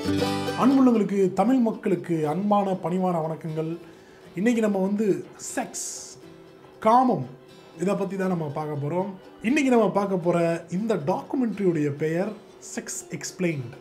அன்புள்ளங்களுக்கு தமிழ் மக்களுக்கு அன்பான பணிவான வணக்கங்கள் இன்னைக்கு நம்ம வந்து செக்ஸ் காமம் இதை பற்றி தான் நம்ம பார்க்க போகிறோம் இன்னைக்கு நம்ம பார்க்க போகிற இந்த டாக்குமெண்ட்ரியுடைய பெயர் செக்ஸ் எக்ஸ்பிளைன்ட்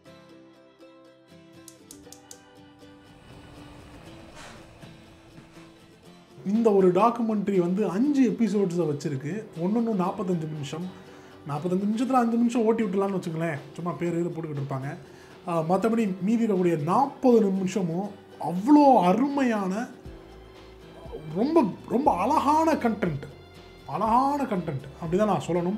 இந்த ஒரு டாக்குமெண்ட்ரி வந்து அஞ்சு எபிசோட்ஸை வச்சுருக்கு ஒன்று நாற்பத்தஞ்சு நிமிஷம் நாற்பத்தஞ்சு நிமிஷத்தில் அஞ்சு நிமிஷம் ஓட்டி விட்டுலான்னு வச்சுங்களேன் சும்மா பேர் இது போட்டுக்கிட்டு இருப்பாங்க ஆஹ் மற்றபடி மீதி இருக்கக்கூடிய நாற்பது நிமிஷமும் அவ்வளோ அருமையான ரொம்ப ரொம்ப அழகான கண்டென்ட் அழகான கண்டென்ட் அப்படி தான் நான் சொல்லணும்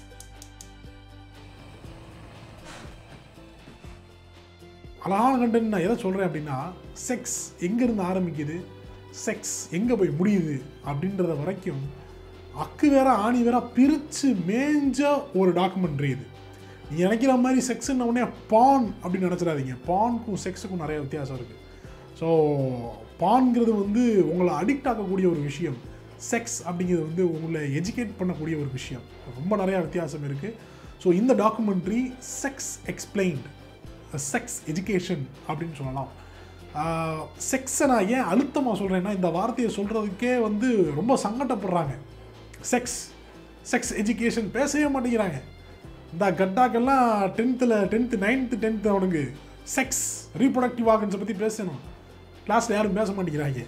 அழகான கண்டென்ட் நான் எதை சொல்கிறேன் அப்படின்னா செக்ஸ் எங்கேருந்து ஆரம்பிக்குது செக்ஸ் எங்கே போய் முடியுது அப்படின்றத வரைக்கும் அக்கு வேற ஆணி வேற பிரித்து மேஞ்ச ஒரு டாக்குமெண்ட்ரி இது நீ நினைக்கிற மாதிரி செக்ஸ்ன்னு உடனே பான் அப்படின்னு நினச்சிடாதீங்க பான்க்கும் செக்ஸுக்கும் நிறைய வித்தியாசம் இருக்குது ஸோ பான்ங்கிறது வந்து உங்களை அடிக்ட் ஆக்கக்கூடிய ஒரு விஷயம் செக்ஸ் அப்படிங்கிறது வந்து உங்களை எஜுகேட் பண்ணக்கூடிய ஒரு விஷயம் ரொம்ப நிறையா வித்தியாசம் இருக்குது ஸோ இந்த documentary sex explained sex education அப்படின்னு சொல்லலாம் செக்ஸை நான் ஏன் அழுத்தமாக சொல்கிறேன்னா இந்த வார்த்தையை சொல்கிறதுக்கே வந்து ரொம்ப சங்கடப்படுறாங்க செக்ஸ் செக்ஸ் எஜுகேஷன் பேசவே மாட்டேங்கிறாங்க இந்த கட்டாக்கெல்லாம் டென்த்தில் டென்த்து நைன்த்து டென்த்து அவனுக்கு செக்ஸ் ரீப்ரொடக்டிவ் ஆர்கன்ஸை பற்றி பேசணும் கிளாஸில் யாரும் பேச மாட்டேங்கிறாங்க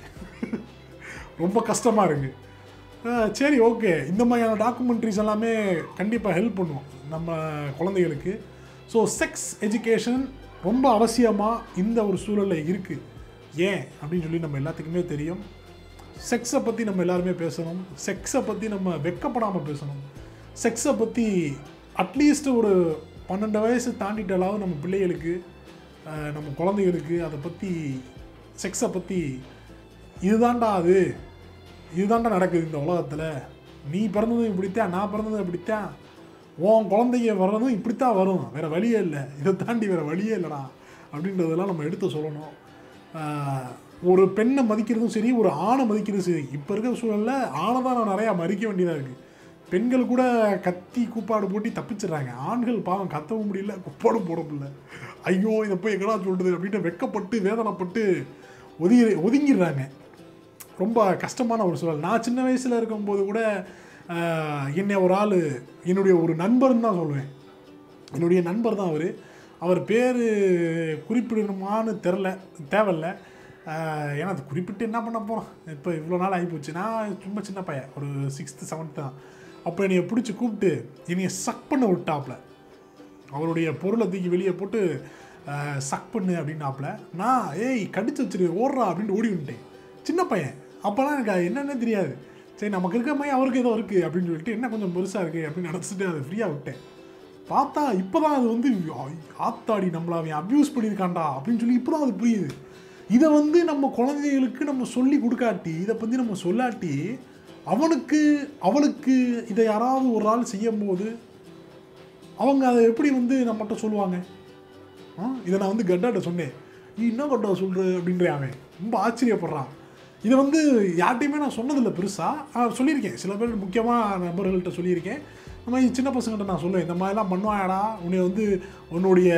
ரொம்ப கஷ்டமாக இருக்குது சரி ஓகே இந்த மாதிரியான டாக்குமெண்ட்ரிஸ் எல்லாமே கண்டிப்பாக ஹெல்ப் பண்ணும் நம்ம குழந்தைகளுக்கு ஸோ செக்ஸ் எஜுகேஷன் ரொம்ப அவசியமாக இந்த ஒரு சூழலில் இருக்குது ஏன் அப்படின்னு சொல்லி நம்ம எல்லாத்துக்குமே தெரியும் செக்ஸை பற்றி நம்ம எல்லாருமே பேசணும் செக்ஸை பற்றி நம்ம வெக்கப்படாமல் பேசணும் செக்ஸை பற்றி அட்லீஸ்ட் ஒரு பன்னெண்டு வயசு தாண்டிட்டாலாவது நம்ம பிள்ளைகளுக்கு அஹ், நம்ம குழந்தைகளுக்கு அதை பற்றி செக்ஸை பற்றி இதுதான்டா அது இதுதான்டா நடக்குது இந்த உலகத்தில் நீ பிறந்ததும் இப்படித்தான் நான் பிறந்ததும் இப்படித்தான் உன் குழந்தைங்க வர்றதும் இப்படித்தான் வரும் வேறு வழியே இல்லை இதை தாண்டி வேறு வழியே இல்லைடா அப்படின்றதெல்லாம் நம்ம எடுத்து சொல்லணும் ஆஹ், ஒரு பெண்ணை மதிக்கிறதும் சரி ஒரு ஆணை மதிக்கிறதும் சரி இப்போ இருக்கிற சூழலில் ஆணை தான் நான் நிறையா மதிக்க வேண்டியதாக இருக்குது பெண்கள் கூட கத்தி கூப்பாடு போட்டி தப்பிச்சிடுறாங்க ஆண்கள் பாவம் கத்தவும் முடியல குப்பாடும் போட முடியல ஐயோ இதை போய் எங்கடா சொல்கிறது அப்படின்ட்டு வெக்கப்பட்டு வேதனைப்பட்டு ஒதுங்கி ஒதுங்கிடுறாங்க ரொம்ப கஷ்டமான ஒரு சூழல் நான் சின்ன வயசில் இருக்கும்போது கூட ஆஹ், என்னை ஒரு ஆள் என்னுடைய ஒரு நண்பர்னு தான் சொல்லுவேன் என்னுடைய நண்பர் தான் அவர் அவர் பேர் குறிப்பிடணுமான்னு தெரில தேவையில்ல ஆஹ், ஏன்னா அது குறிப்பிட்டு என்ன பண்ண போகிறோம் இப்போ இவ்வளோ நாள் ஆகிப்போச்சு நான் சும்மா சின்ன பையன் ஒரு சிக்ஸ்த்து செவன்த்து தான் அப்போ என்னைய பிடிச்சி கூப்பிட்டு என்னைய சக் பண்ண விட்டாப்புல அவருடைய பொருளை தூக்கி வெளியே போட்டு சக் பண்ணு அப்படின்னாப்புல நான் ஏய் கடிச்சு வச்சிரு ஓடுறா அப்படின்ட்டு ஓடி வந்துட்டேன் சின்ன பையன் அப்போலாம் எனக்கு அது என்னன்னே தெரியாது சரி நமக்கு இருக்க மாதிரி அவருக்கு ஏதோ இருக்குது அப்படின்னு சொல்லிட்டு என்ன கொஞ்சம் பெருசாக இருக்குது அப்படின்னு நினச்சிட்டு அதை ஃப்ரீயாக விட்டேன் பார்த்தா இப்போ தான் அது வந்து ஆ- ஆத்தாடி நம்மள அவன் அப்யூஸ் பண்ணியிருக்கான்டா அப்படின்னு சொல்லி இப்போ தான் அது புரியுது இதை வந்து நம்ம குழந்தைகளுக்கு நம்ம சொல்லி கொடுக்காட்டி இதை பற்றி நம்ம சொல்லாட்டி அவனுக்கு அவளுக்கு இதை யாராவது ஒரு ஆள் செய்யும்போது அவங்க அதை எப்படி வந்து நம்மகிட்ட சொல்லுவாங்க ஆ இதை நான் வந்து கட்டாட்ட சொன்னேன் நீ என்ன கட்டா சொல்கிற அப்படின்ற அவன் ரொம்ப ஆச்சரியப்படுறான் இதை வந்து யார்ட்டையுமே நான் சொன்னதில்லை பெருசாக சொல்லியிருக்கேன் சில பேர் முக்கியமாக நபர்கள்ட்ட சொல்லியிருக்கேன் இந்த மாதிரி சின்ன பசங்கள்ட்ட நான் சொல்லுவேன் இந்த மாதிரிலாம் பண்ணுவாங்கடா உன்னை வந்து உன்னுடைய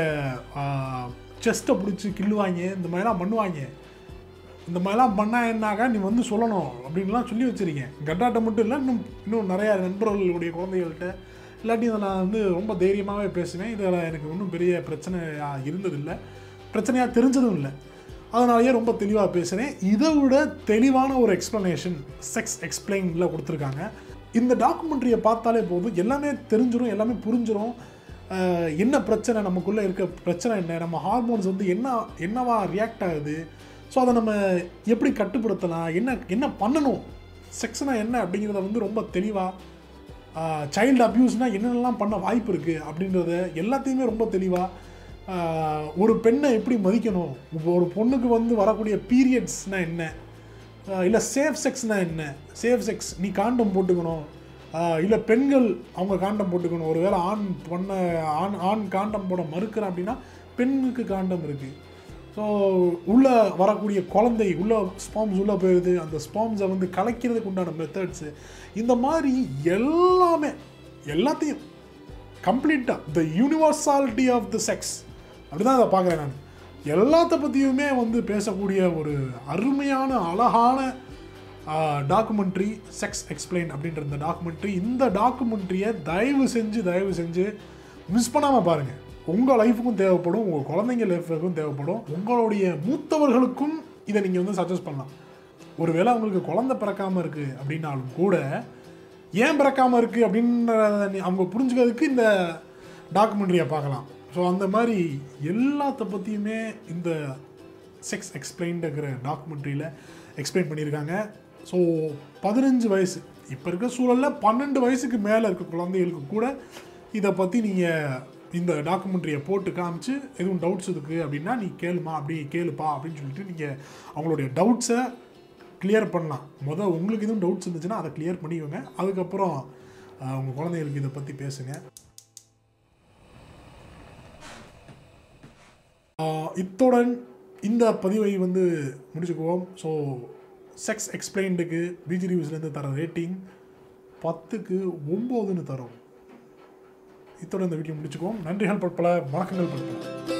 செஸ்ட்டை பிடிச்சி கிள்ளுவாங்க இந்த மாதிரிலாம் பண்ணுவாங்க இந்த மாதிரிலாம் பண்ணா என்னாக்கா நீ வந்து சொல்லணும் அப்படின்லாம் சொல்லி வச்சிருக்கேன் கட்டாட்ட மட்டும் இல்லை இன்னும் இன்னும் நிறையா நண்பர்களுடைய குழந்தைகள்கிட்ட இல்லாட்டி இதை நான் வந்து ரொம்ப தைரியமாகவே பேசுவேன் இதில் எனக்கு ஒன்றும் பெரிய பிரச்சனை இருந்ததில்லை பிரச்சனையாக தெரிஞ்சதும் இல்லை அதனாலேயே ரொம்ப தெளிவாக பேசுகிறேன் இதை விட தெளிவான ஒரு எக்ஸ்ப்ளனேஷன் செக்ஸ் எக்ஸ்பிளைனில் கொடுத்துருக்காங்க இந்த டாக்குமெண்ட்ரியை பார்த்தாலே போதும் எல்லாமே தெரிஞ்சிடும் எல்லாமே புரிஞ்சிடும் ஆஹ் என்ன பிரச்சனை நமக்குள்ளே இருக்க பிரச்சனை என்ன நம்ம ஹார்மோன்ஸ் வந்து என்ன என்னவா ரியாக்ட் ஆகுது ஸோ அதை நம்ம எப்படி கட்டுப்படுத்தலாம் என்ன என்ன பண்ணணும் செக்ஸ்னால் என்ன அப்படிங்கிறத வந்து ரொம்ப தெளிவாக சைல்டு அப்யூஸ்னால் என்னென்னலாம் பண்ண வாய்ப்பு இருக்குது அப்படின்றத எல்லாத்தையுமே ரொம்ப தெளிவாக ஒரு பெண்ணை எப்படி மதிக்கணும் இப்போ ஒரு பொண்ணுக்கு வந்து வரக்கூடிய பீரியட்ஸ்னால் என்ன இல்லை சேஃப் செக்ஸ்னால் என்ன சேஃப் செக்ஸ் நீ காண்டம் போட்டுக்கணும் இல்லை பெண்கள் அவங்க காண்டம் போட்டுக்கணும் ஒருவேளை ஆண் பொண்ண ஆண் ஆண் காண்டம் போட மறுக்கிறான் அப்படின்னா பெண்ணுக்கு காண்டம் இருக்குது ஸோ உள்ளே வரக்கூடிய குழந்தை உள்ள ஸ்பாம்ஸ் உள்ளே போயிடுது அந்த ஸ்பாம்ஸை வந்து கலைக்கிறதுக்கு உண்டான மெத்தட்ஸு இந்த மாதிரி எல்லாமே எல்லாத்தையும் கம்ப்ளீட்டாக the universality of the sex அப்படி தான் அதை பார்க்குறேன் நான் எல்லாத்த பற்றியுமே வந்து பேசக்கூடிய ஒரு அருமையான அழகான டாக்குமெண்ட்ரி செக்ஸ் எக்ஸ்பிளைன் அப்படின்ற இந்த டாக்குமெண்ட்ரி இந்த டாக்குமெண்ட்ரியை தயவு செஞ்சு தயவு செஞ்சு மிஸ் பண்ணாமல் பாருங்கள் உங்கள் லைஃபுக்கும் தேவைப்படும் உங்கள் குழந்தைங்க லைஃபுக்கும் தேவைப்படும் உங்களுடைய மூத்தவர்களுக்கும் இதை நீங்கள் வந்து சஜஸ்ட் பண்ணலாம் ஒருவேளை அவங்களுக்கு குழந்தை பிறக்காமல் இருக்குது அப்படின்னாலும் கூட ஏன் பிறக்காமல் இருக்குது அப்படின்றத நீ- அவங்க புரிஞ்சுக்கிறதுக்கு இந்த டாக்குமெண்ட்ரியை பார்க்கலாம் ஸோ அந்த மாதிரி எல்லாத்த பற்றியுமே இந்த செக்ஸ் எக்ஸ்பிளைன்டுங்கிற டாக்குமெண்ட்ரியில் எக்ஸ்பிளைன் பண்ணியிருக்காங்க ஸோ பதினஞ்சு வயசு இப்போ இருக்க சூழலில் பன்னெண்டு வயசுக்கு மேலே இருக்க குழந்தைகளுக்கு கூட இதை பற்றி நீங்கள் இந்த டாக்குமெண்ட்ரியை போட்டு காமிச்சு எதுவும் டவுட்ஸ் இருக்குது அப்படின்னா நீ கேளுமா அப்படி கேளுப்பா அப்படின்னு சொல்லிட்டு நீங்கள் அவங்களுடைய டவுட்ஸை கிளியர் பண்ணலாம் மொதல் உங்களுக்கு எதுவும் டவுட்ஸ் இருந்துச்சுன்னா அதை கிளியர் பண்ணிக்கோங்க அதுக்கப்புறம் அஹ், உங்கள் குழந்தைகளுக்கு இதை பற்றி பேசுங்க ஆஹ் இத்துடன் இந்த பதிவை வந்து முடிச்சுக்குவோம் ஸோ செக்ஸ் எக்ஸ்பிளைன்டுக்கு பிஜி ரிவ்யூஸ்லேருந்து தர ரேட்டிங் பத்துக்கு ஒம்போதுன்னு தரும் இத்துடன் இந்த வீடியோ முடிச்சுக்குவோம் நன்றிகள் பற்பல வணக்கங்கள் பற்பல